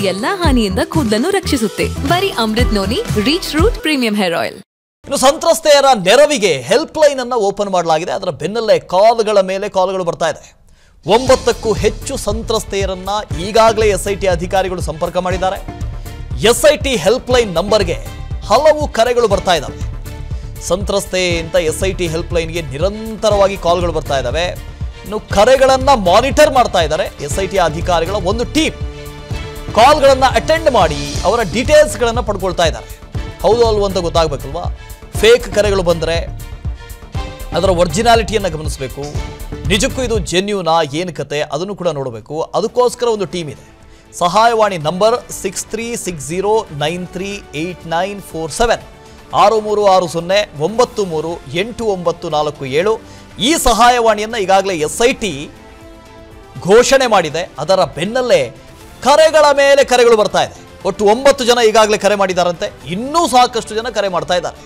ಎಲ್ಲಾ ಹಾನಿಯಿಂದ ಕೂದಲನ್ನು ರಕ್ಷಿಸುತ್ತೆ ಬರೀ Amrut Noni reach root premium hair oil ಇನ್ನು ಸಂತ್ರಸ್ತೆಯರ ನೆರವಿಗೆ ಹೆಲ್ಪ್ ಲೈನ್ ಅನ್ನ ಓಪನ್ ಮಾಡಲಾಗಿದೆ ಅದರ ಬೆನ್ನಲ್ಲೇ ಕಾಲ್ಗಳ ಮೇಲೆ ಕಾಲ್ಗಳು ಬರ್ತಾ ಇದೆ ಒಂಬತ್ತಕ್ಕೂ ಹೆಚ್ಚು ಸಂತ್ರಸ್ತೆಯರನ್ನ ಈಗಾಗಲೇ ಎಸ್ ಐ ಟಿ ಅಧಿಕಾರಿಗಳು ಸಂಪರ್ಕ ಮಾಡಿದ್ದಾರೆ S I T help line ನಂಬರ್ಗೆ ಹಲವು ಕರೆಗಳು ಬರ್ತಾ ಇದ್ದಾವೆ ಸಂತ್ರಸ್ತೆ ಅಂತ ಎಸ್ ಐ ಟಿ ಹೆಲ್ಪ್ ಲೈನ್ಗೆ ನಿರಂತರವಾಗಿ ಕಾಲ್ಗಳು ಬರ್ತಾ ಇದ್ದಾವೆ ಇನ್ನು ಕರೆಗಳನ್ನ ಮಾನಿಟರ್ ಮಾಡ್ತಾ ಇದ್ದಾರೆ ಎಸ್ ಐ ಟಿ ಅಧಿಕಾರಿಗಳ ಒಂದು ಟೀಮ್ ಕಾಲ್ಗಳನ್ನು ಅಟೆಂಡ್ ಮಾಡಿ ಅವರ ಡೀಟೇಲ್ಸ್ಗಳನ್ನು ಪಡ್ಕೊಳ್ತಾ ಇದ್ದಾರೆ ಹೌದು ಅಲ್ವೋ ಅಂತ ಗೊತ್ತಾಗಬೇಕಲ್ವಾ ಫೇಕ್ ಕರೆಗಳು ಬಂದರೆ ಅದರ ಒರಿಜಿನಾಲಿಟಿಯನ್ನು ಗಮನಿಸಬೇಕು ನಿಜಕ್ಕೂ ಇದು ಜೆನ್ಯೂನಾ ಏನು ಕತೆ ಅದನ್ನು ಕೂಡ ನೋಡಬೇಕು ಅದಕ್ಕೋಸ್ಕರ ಒಂದು ಟೀಮ್ ಇದೆ ಸಹಾಯವಾಣಿ number six three six zero nine three eight nine four seven ಆರು ಮೂರು ಆರು ಸೊನ್ನೆ ಒಂಬತ್ತು ಮೂರು ಎಂಟು ಒಂಬತ್ತು ನಾಲ್ಕು ಏಳು ಈ ಸಹಾಯವಾಣಿಯನ್ನು ಈಗಾಗಲೇ ಎಸ್ ಐ ಟಿ ಘೋಷಣೆ ಮಾಡಿದೆ ಅದರ ಬೆನ್ನಲ್ಲೇ ಕರೆಗಳ ಮೇಲೆ ಕರೆಗಳು ಬರ್ತಾ ಇದೆ ಒಟ್ಟು ಒಂಬತ್ತು ಜನ ಈಗಾಗಲೇ ಕರೆ ಮಾಡಿದಾರಂತೆ ಇನ್ನೂ ಸಾಕಷ್ಟು ಜನ ಕರೆ ಮಾಡ್ತಾ ಇದ್ದಾರೆ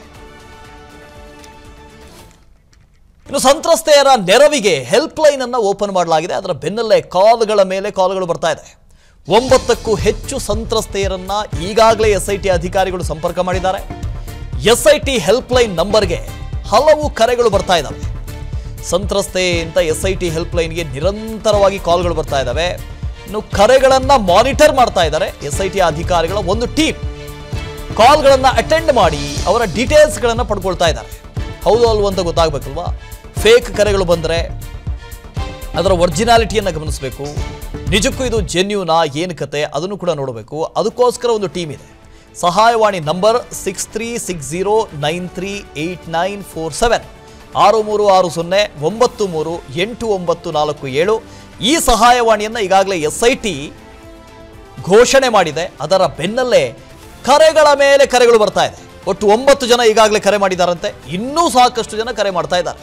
ಇನ್ನು ಸಂತ್ರಸ್ತೆಯರ ನೆರವಿಗೆ ಹೆಲ್ಪ್ ಲೈನ್ ಅನ್ನ ಓಪನ್ ಮಾಡಲಾಗಿದೆ ಅದರ ಬೆನ್ನಲ್ಲೇ ಕಾಲ್ಗಳ ಮೇಲೆ ಕಾಲ್ಗಳು ಬರ್ತಾ ಇದೆ ಒಂಬತ್ತಕ್ಕೂ ಹೆಚ್ಚು ಸಂತ್ರಸ್ತೆಯರನ್ನ ಈಗಾಗಲೇ ಎಸ್ ಐ ಟಿ ಅಧಿಕಾರಿಗಳು ಸಂಪರ್ಕ ಮಾಡಿದ್ದಾರೆ S I T help line ನಂಬರ್ಗೆ ಹಲವು ಕರೆಗಳು ಬರ್ತಾ ಇದ್ದಾವೆ ಸಂತ್ರಸ್ತೆ ಅಂತ ಎಸ್ ಐ ಟಿ ಹೆಲ್ಪ್ ಲೈನ್ಗೆ ನಿರಂತರವಾಗಿ ಕಾಲ್ಗಳು ಬರ್ತಾ ಇದ್ದಾವೆ ಇನ್ನು ಕರೆಗಳನ್ನ ಮಾನಿಟರ್ ಮಾಡ್ತಾ ಇದ್ದಾರೆ ಎಸ್ ಐ ಟಿ ಅಧಿಕಾರಿಗಳ ಒಂದು ಟೀಮ್ ಕಾಲ್ಗಳನ್ನು ಅಟೆಂಡ್ ಮಾಡಿ ಅವರ ಡೀಟೇಲ್ಸ್ಗಳನ್ನು ಪಡ್ಕೊಳ್ತಾ ಇದ್ದಾರೆ ಹೌದು ಅಲ್ವೋ ಅಂತ ಗೊತ್ತಾಗಬೇಕಲ್ವಾ ಫೇಕ್ ಕರೆಗಳು ಬಂದರೆ ಅದರ ಒರಿಜಿನಾಲಿಟಿಯನ್ನು ಗಮನಿಸಬೇಕು ನಿಜಕ್ಕೂ ಇದು ಜೆನ್ಯೂನಾ ಏನು ಕತೆ ಅದನ್ನು ಕೂಡ ನೋಡಬೇಕು ಅದಕ್ಕೋಸ್ಕರ ಒಂದು ಟೀಮ್ ಇದೆ ಸಹಾಯವಾಣಿ number six three six zero nine three eight nine four seven ಆರು ಮೂರು ಆರು ಸೊನ್ನೆ ಒಂಬತ್ತು ಮೂರು ಎಂಟು ಒಂಬತ್ತು ನಾಲ್ಕು ಏಳು ಈ ಸಹಾಯವಾಣಿಯನ್ನು ಈಗಾಗಲೇ ಎಸ್ ಐ ಟಿ ಘೋಷಣೆ ಮಾಡಿದೆ ಅದರ ಬೆನ್ನಲ್ಲೇ ಕರೆಗಳ ಮೇಲೆ ಕರೆಗಳು ಬರ್ತಾ ಇದೆ ಒಟ್ಟು ಒಂಬತ್ತು ಜನ ಈಗಾಗಲೇ ಕರೆ ಮಾಡಿದಾರಂತೆ ಇನ್ನೂ ಸಾಕಷ್ಟು ಜನ ಕರೆ ಮಾಡ್ತಾ ಇದ್ದಾರೆ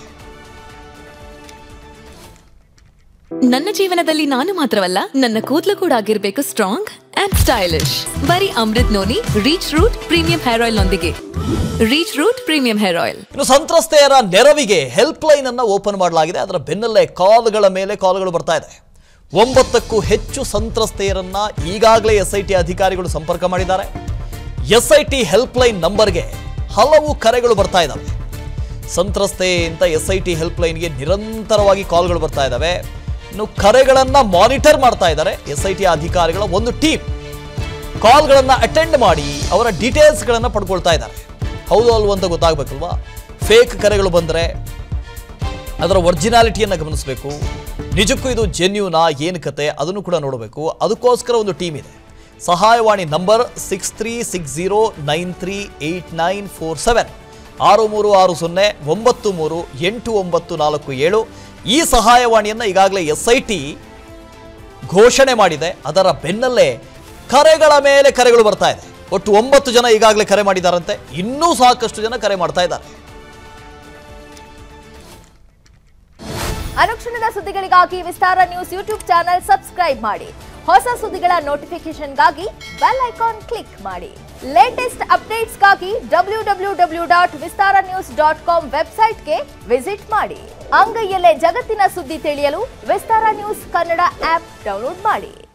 ನನ್ನ ಜೀವನದಲ್ಲಿ ನಾನು ಮಾತ್ರವಲ್ಲ ನನ್ನ ಕೂದಲು ಕೂಡ ಆಗಿರ್ಬೇಕು ಸ್ಟ್ರಾಂಗ್ ಅಂಡ್ ಸ್ಟೈಲಿಶ್ ಬರೀ Amrut Noni reach root premium hair oil ನೊಂದಿಗೆ reach root premium hair oil ಇನ್ನು ಸಂತ್ರಸ್ತೆಯರ ನೆರವಿಗೆ ಹೆಲ್ಪ್ ಲೈನ್ ಅನ್ನ ಓಪನ್ ಮಾಡಲಾಗಿದೆ ಅದರ ಬೆನ್ನಲ್ಲೇ ಕಾಲ್ಗಳ ಮೇಲೆ ಕಾಲ್ಗಳು ಬರ್ತಾ ಇದೆ ಒಂಬತ್ತಕ್ಕೂ ಹೆಚ್ಚು ಸಂತ್ರಸ್ತೆಯರನ್ನ ಈಗಾಗಲೇ ಎಸ್ ಐ ಟಿ ಅಧಿಕಾರಿಗಳು ಸಂಪರ್ಕ ಮಾಡಿದ್ದಾರೆ S I T help line ನಂಬರ್ಗೆ ಹಲವು ಕರೆಗಳು ಬರ್ತಾ ಇದ್ದಾವೆ ಸಂತ್ರಸ್ತೆ ಅಂತ ಎಸ್ ಐ ಟಿ ಹೆಲ್ಪ್ ಲೈನ್ಗೆ ನಿರಂತರವಾಗಿ ಕಾಲ್ಗಳು ಬರ್ತಾ ಇದ್ದಾವೆ ಇನ್ನು ಕರೆಗಳನ್ನ ಮಾನಿಟರ್ ಮಾಡ್ತಾ ಇದ್ದಾರೆ ಎಸ್ ಐ ಟಿ ಅಧಿಕಾರಿಗಳ ಒಂದು ಟೀಮ್ ಕಾಲ್ಗಳನ್ನು ಅಟೆಂಡ್ ಮಾಡಿ ಅವರ ಡೀಟೇಲ್ಸ್ಗಳನ್ನು ಪಡ್ಕೊಳ್ತಾ ಇದ್ದಾರೆ ಹೌದು ಅಲ್ವೋ ಅಂತ ಗೊತ್ತಾಗಬೇಕಲ್ವಾ ಫೇಕ್ ಕರೆಗಳು ಬಂದರೆ ಅದರ ಒರಿಜಿನಾಲಿಟಿಯನ್ನು ಗಮನಿಸಬೇಕು ನಿಜಕ್ಕೂ ಇದು ಜೆನ್ಯೂನಾ ಏನು ಕತೆ ಅದನ್ನು ಕೂಡ ನೋಡಬೇಕು ಅದಕ್ಕೋಸ್ಕರ ಒಂದು ಟೀಮ್ ಇದೆ ಸಹಾಯವಾಣಿ number six three six zero nine three eight nine four seven ಆರು ಮೂರು ಆರು ಸೊನ್ನೆ ಒಂಬತ್ತು ಮೂರು ಎಂಟು ಒಂಬತ್ತು ನಾಲ್ಕು ಏಳು ಈ ಸಹಾಯವಾಣಿಯನ್ನು ಈಗಾಗಲೇ ಎಸ್ ಐ ಟಿ ಘೋಷಣೆ ಮಾಡಿದೆ ಅದರ ಬೆನ್ನಲ್ಲೇ ಕರೆಗಳ ಮೇಲೆ ಕರೆಗಳು ಬರ್ತಾ ಇದೆ ಒಟ್ಟು ಒಂಬತ್ತು ಜನ ಈಗಾಗಲೇ ಕರೆ ಮಾಡಿದಾರಂತೆ ಇನ್ನೂ ಸಾಕಷ್ಟು ಜನ ಕರೆ ಮಾಡ್ತಾ ಇದ್ದಾರೆ ಅನುಕ್ಷಣದ ಸುದ್ದಿಗಳಿಗಾಗಿ Vistara news YouTube channel subscribe ಮಾಡಿ ಹೊಸ ಸುದ್ದಿಗಳ ನೋಟಿಫಿಕೇಶನ್ಗಾಗಿ ಬೆಲ್ ಐಕಾನ್ ಕ್ಲಿಕ್ ಮಾಡಿ ಲೇಟೆಸ್ಟ್ ಅಪ್ಡೇಟ್ಸ್ಗಾಗಿ W W W dot Vistara news dot com ವೆಬ್ಸೈಟ್ಗೆ ವಿಸಿಟ್ ಮಾಡಿ ಅಂಗೈಯಲ್ಲೇ ಜಗತ್ತಿನ ಸುದ್ದಿ ತಿಳಿಯಲು Vistara news Kannada app download ಮಾಡಿ